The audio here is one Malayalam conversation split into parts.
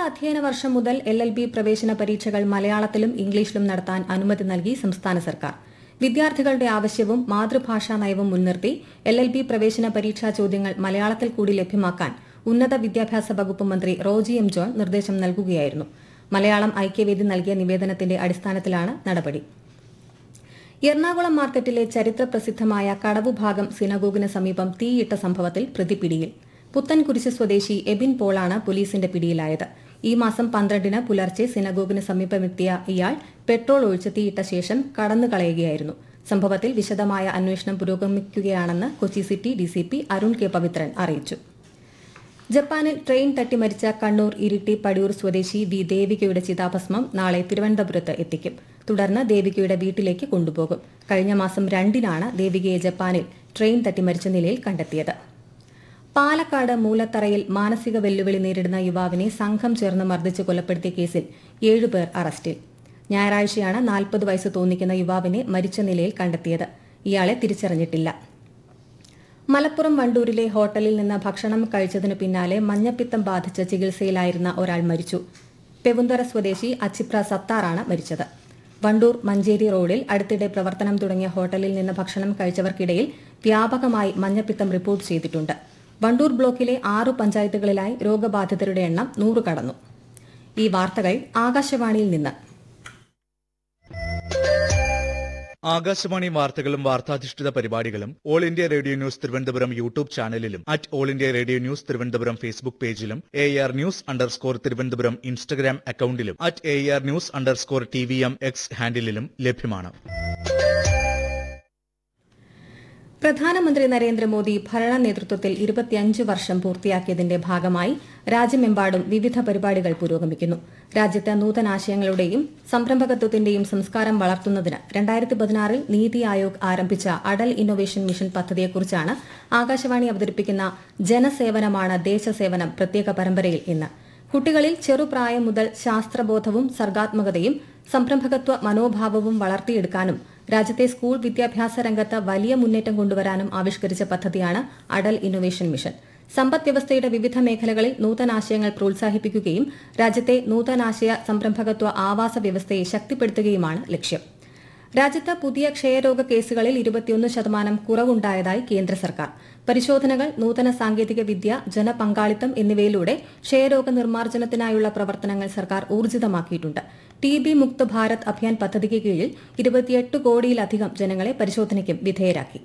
അധ്യയന വർഷം മുതൽ എൽ എൽ ബി പ്രവേശന പരീക്ഷകൾ മലയാളത്തിലും ഇംഗ്ലീഷിലും നടത്താൻ അനുമതി നൽകി സംസ്ഥാന സർക്കാർ വിദ്യാർത്ഥികളുടെ ആവശ്യവും മാതൃഭാഷാ നയവും മുൻനിർത്തി എൽ എൽ ബി പ്രവേശന പരീക്ഷാ ചോദ്യങ്ങൾ മലയാളത്തിൽ കൂടി ലഭ്യമാക്കാൻ ഉന്നത വിദ്യാഭ്യാസ വകുപ്പ് മന്ത്രി റോജി എം ജോൺ നിർദ്ദേശം നൽകുകയായിരുന്നു മലയാളം ഐക്യവേദി നൽകിയ നിവേദനത്തിന്റെ അടിസ്ഥാനത്തിലാണ് നടപടി എറണാകുളം മാർക്കറ്റിലെ ചരിത്ര പ്രസിദ്ധമായ കടവുഭാഗം സിനഗോഗിന് സമീപം തീയിട്ട സംഭവത്തിൽ പ്രതി പിടിയിൽ പുത്തൻകുരിശ് സ്വദേശി എബിൻ പോളാണ് പോലീസിന്റെ പിടിയിലായത് ഈ മാസം പന്ത്രണ്ടിന് പുലർച്ചെ സിനഗോഗിന് സമീപമെത്തിയ ഇയാൾ പെട്രോൾ ഒഴിച്ച് തീയിട്ട ശേഷം കടന്നുകളയുകയായിരുന്നു സംഭവത്തിൽ വിശദമായ അന്വേഷണം പുരോഗമിക്കുകയാണെന്ന് Kochi city DCP Arun K Pavithran അറിയിച്ചു ജപ്പാനിൽ ട്രെയിൻ തട്ടി മരിച്ച കണ്ണൂർ ഇരിട്ടി പടിയൂർ സ്വദേശി വി ദേവികയുടെ ചിതാഭസ്മം നാളെ തിരുവനന്തപുരത്ത് എത്തിക്കും തുടർന്ന് ദേവികയുടെ വീട്ടിലേക്ക് കൊണ്ടുപോകും കഴിഞ്ഞ മാസം രണ്ടിനാണ് ദേവികയെ ജപ്പാനിൽ ട്രെയിൻ തട്ടി മരിച്ച നിലയിൽ കണ്ടെത്തിയത് പാലക്കാട് മൂലത്തറയിൽ മാനസിക വെല്ലുവിളി നേരിടുന്ന യുവാവിനെ സംഘം ചേർന്ന് മർദ്ദിച്ച് കൊലപ്പെടുത്തിയ കേസിൽ ഏഴുപേർ അറസ്റ്റിൽ ഞായറാഴ്ചയാണ് നാൽപ്പത് വയസ്സ് തോന്നിക്കുന്ന യുവാവിനെ മരിച്ച നിലയിൽ കണ്ടെത്തിയത് ഇയാളെ തിരിച്ചറിഞ്ഞിട്ടില്ല മലപ്പുറം വണ്ടൂരിലെ ഹോട്ടലിൽ നിന്ന് ഭക്ഷണം കഴിച്ചതിനു പിന്നാലെ മഞ്ഞപ്പിത്തം ബാധിച്ച് ചികിത്സയിലായിരുന്ന ഒരാൾ മരിച്ചു പെവുന്തറ സ്വദേശി അച്ചിപ്ര സത്താറാണ് മരിച്ചത് വണ്ടൂർ മഞ്ചേരി റോഡിൽ അടുത്തിടെ പ്രവർത്തനം തുടങ്ങിയ ഹോട്ടലിൽ നിന്ന് ഭക്ഷണം കഴിച്ചവർക്കിടയിൽ വ്യാപകമായി മഞ്ഞപ്പിത്തം റിപ്പോർട്ട് ചെയ്തിട്ടുണ്ട് വണ്ടൂർ ബ്ലോക്കിലെ ആറു പഞ്ചായത്തുകളിലായി രോഗബാധിതരുടെ എണ്ണം നൂറ് കടന്നു ഈ വാർത്തകൾ ആകാശവാണിയിൽ നിന്ന് ആകാശവാണി വാർത്തകളും വാർത്താധിഷ്ഠിത പരിപാടികളും all India radio news Thiruvananthapuram YouTube ചാനലിലും at all India radio news Thiruvananthapuram Facebook പേജിലും A R news underscore Thiruvananthapuram Instagram അക്കൌണ്ടിലും at A R news underscore T V M X ഹാൻഡിലും ലഭ്യമാണ് പ്രധാനമന്ത്രി നരേന്ദ്രമോദി ഭരണ നേതൃത്വത്തിൽ ഇരുപത്തിയഞ്ച് വർഷം പൂർത്തിയാക്കിയതിന്റെ ഭാഗമായി രാജ്യമെമ്പാടും വിവിധ പരിപാടികൾ പുരോഗമിക്കുന്നു രാജ്യത്ത് നൂതനാശയങ്ങളുടെയും സംരംഭകത്വത്തിന്റെയും സംസ്കാരം വളർത്തുന്നതിന് രണ്ടായിരത്തി പതിനാറിൽ നീതി ആയോഗ് ആരംഭിച്ച അടൽ ഇന്നൊവേഷൻ മിഷൻ പദ്ധതിയെക്കുറിച്ചാണ് ആകാശവാണി അവതരിപ്പിക്കുന്ന ജനസേവനമാണ് ദേശസേവനം പ്രത്യേക പരമ്പരയിൽ ഇന്ന് കുട്ടികളിൽ ചെറുപ്രായം മുതൽ ശാസ്ത്രബോധവും സർഗാത്മകതയും സംരംഭകത്വ മനോഭാവവും വളർത്തിയെടുക്കാനും രാജ്യത്തെ സ്കൂൾ വിദ്യാഭ്യാസ രംഗത്ത് വലിയ മുന്നേറ്റം കൊണ്ടുവരാനും ആവിഷ്കരിച്ച പദ്ധതിയാണ് അടൽ ഇന്നൊവേഷൻ മിഷൻ സമ്പദ് വ്യവസ്ഥയുടെ വിവിധ മേഖലകളിൽ നൂതനാശയങ്ങൾ പ്രോത്സാഹിപ്പിക്കുകയും രാജ്യത്തെ നൂതനാശയ സംരംഭകത്വ ആവാസ വ്യവസ്ഥയെ ശക്തിപ്പെടുത്തുകയുമാണ് ലക്ഷ്യം രാജ്യത്ത് പുതിയ ക്ഷയരോഗ കേസുകളിൽ ഇരുപത്തിയൊന്ന് ശതമാനം കുറവുണ്ടായതായി കേന്ദ്ര സർക്കാർ പരിശോധനകൾ നൂതന സാങ്കേതിക വിദ്യ ജനപങ്കാളിത്തം എന്നിവയിലൂടെ ക്ഷയരോഗ നിർമ്മാർജ്ജനത്തിനായുള്ള പ്രവർത്തനങ്ങൾ സർക്കാർ ഊർജിതമാക്കിയിട്ടുണ്ട് ടി ബി മുക്ത് ഭാരത് അഭിയാൻ പദ്ധതിക്ക് കീഴിൽ ഇരുപത്തിയെട്ട് കോടിയിലധികം ജനങ്ങളെ പരിശോധനയ്ക്കും വിധേയരാക്കി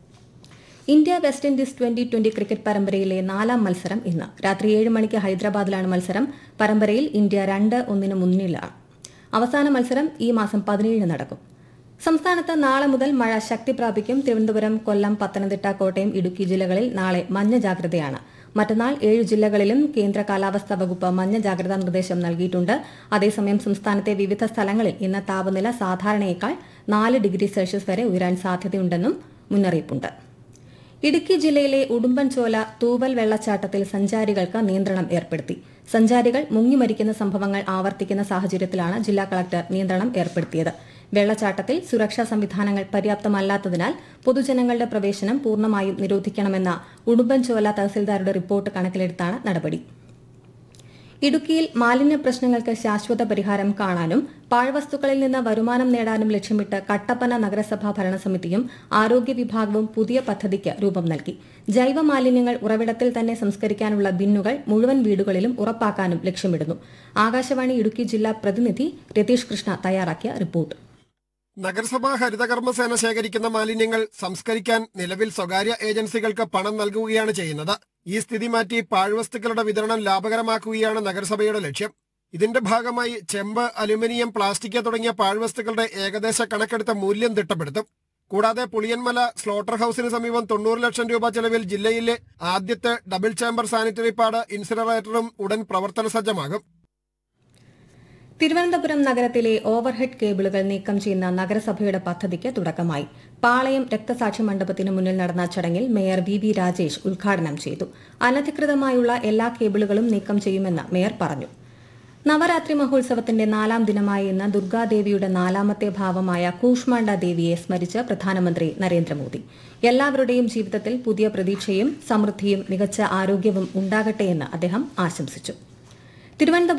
India West Indies twenty twenty cricket പരമ്പരയിലെ നാലാം മത്സരം ഇന്ന് രാത്രി ഏഴ് മണിക്ക് ഹൈദരാബാദിലാണ് മത്സരം പരമ്പരയിൽ ഇന്ത്യ രണ്ട് ഒന്നിന് മുന്നിലാണ് അവസാന മത്സരം ഈ മാസം പതിനേഴിന് നടക്കും സംസ്ഥാനത്ത് നാളെ മുതൽ മഴ ശക്തി പ്രാപിക്കും തിരുവനന്തപുരം കൊല്ലം പത്തനംതിട്ട കോട്ടയം ഇടുക്കി ജില്ലകളിൽ നാളെ മഞ്ഞ ജാഗ്രതയാണ് മറ്റന്നാൾ ഏഴ് ജില്ലകളിലും കേന്ദ്ര കാലാവസ്ഥാ വകുപ്പ് മഞ്ഞ ജാഗ്രതാ നിർദ്ദേശം നൽകിയിട്ടുണ്ട് അതേസമയം സംസ്ഥാനത്തെ വിവിധ സ്ഥലങ്ങളിൽ ഇന്ന് താപനില സാധാരണയേക്കാൾ നാല് ഡിഗ്രി സെൽഷ്യസ് വരെ ഉയരാൻ സാധ്യതയുണ്ടെന്നും മുന്നറിയിപ്പുണ്ട് ഇടുക്കി ജില്ലയിലെ ഉടുമ്പൻചോല തൂവൽ വെള്ളച്ചാട്ടത്തിൽ സഞ്ചാരികൾക്ക് നിയന്ത്രണം ഏർപ്പെടുത്തി സഞ്ചാരികൾ മുങ്ങിമരിക്കുന്ന സംഭവങ്ങൾ ആവർത്തിക്കുന്ന സാഹചര്യത്തിലാണ് ജില്ലാ കളക്ടർ നിയന്ത്രണം ഏർപ്പെടുത്തിയത് വെള്ളച്ചാട്ടത്തിൽ സുരക്ഷാ സംവിധാനങ്ങൾ പര്യാപ്തമല്ലാത്തതിനാൽ പൊതുജനങ്ങളുടെ പ്രവേശനം പൂർണ്ണമായും നിരോധിക്കണമെന്ന ഉടുമ്പൻചോല തഹസിൽദാരുടെ റിപ്പോർട്ട് കണക്കിലെടുത്താണ് നടപടി ഇടുക്കിയിൽ മാലിന്യ പ്രശ്നങ്ങൾക്ക് ശാശ്വത പരിഹാരം കാണാനും പാഴ്വസ്തുക്കളിൽ നിന്ന് വരുമാനം നേടാനും ലക്ഷ്യമിട്ട് കട്ടപ്പന നഗരസഭാ ഭരണസമിതിയും ആരോഗ്യ വിഭാഗവും പുതിയ പദ്ധതിക്ക് രൂപം നൽകി ജൈവ മാലിന്യങ്ങൾ ഉറവിടത്തിൽ തന്നെ സംസ്കരിക്കാനുള്ള ബിന്നുകൾ മുഴുവൻ വീടുകളിലും ഉറപ്പാക്കാനും ലക്ഷ്യമിടുന്നു ആകാശവാണി ഇടുക്കി ജില്ലാ പ്രതിനിധി രതീഷ് കൃഷ്ണ തയ്യാറാക്കിയ റിപ്പോർട്ട് നഗരസഭാ ഹരിതകർമ്മസേന ശേഖരിക്കുന്ന മാലിന്യങ്ങൾ സംസ്കരിക്കാൻ നിലവിൽ സ്വകാര്യ ഏജൻസികൾക്ക് പണം നൽകുകയാണ് ചെയ്യുന്നത് ഈ സ്ഥിതി മാറ്റി പാഴ്വസ്തുക്കളുടെ വിതരണം ലാഭകരമാക്കുകയാണ് നഗരസഭയുടെ ലക്ഷ്യം ഇതിന്റെ ഭാഗമായി ചെമ്പ് അലുമിനിയം പ്ലാസ്റ്റിക് തുടങ്ങിയ പാഴ്വസ്തുക്കളുടെ ഏകദേശ കണക്കെടുത്ത മൂല്യം തിട്ടപ്പെടുത്തും കൂടാതെ പുളിയൻമല സ്ലോട്ടർ ഹൌസിന് സമീപം തൊണ്ണൂറ് ലക്ഷം രൂപ ചെലവിൽ ജില്ലയിലെ ആദ്യത്തെ ഡബിൾ ചേംബർ സാനിറ്ററി പാഡ് ഇൻസിനറേറ്ററും ഉടൻ പ്രവർത്തന സജ്ജമാകും തിരുവനന്തപുരം നഗരത്തിലെ ഓവർഹെഡ് കേബിളുകൾ നീക്കം ചെയ്യുന്ന നഗരസഭയുടെ പദ്ധതിക്ക് തുടക്കമായി പാളയം രക്തസാക്ഷി മണ്ഡപത്തിന് മുന്നിൽ നടന്ന ചടങ്ങിൽ മേയർ വി വി രാജേഷ് ഉദ്ഘാടനം ചെയ്തു അനധികൃതമായുള്ള എല്ലാ കേബിളുകളും നീക്കം ചെയ്യുമെന്ന് മേയർ പറഞ്ഞു നവരാത്രി മഹോത്സവത്തിന്റെ നാലാം ദിനമായ ഇന്ന് ദുർഗാദേവിയുടെ നാലാമത്തെ ഭാവമായ കൂഷ്മാണ്ഡ ദേവിയെ സ്മരിച്ച് പ്രധാനമന്ത്രി നരേന്ദ്രമോദി എല്ലാവരുടെയും ജീവിതത്തിൽ പുതിയ പ്രതീക്ഷയും സമൃദ്ധിയും മികച്ച ആരോഗ്യവും ഉണ്ടാകട്ടെയെന്ന് അദ്ദേഹം ആശംസിച്ചു തിരുവനന്തപുരം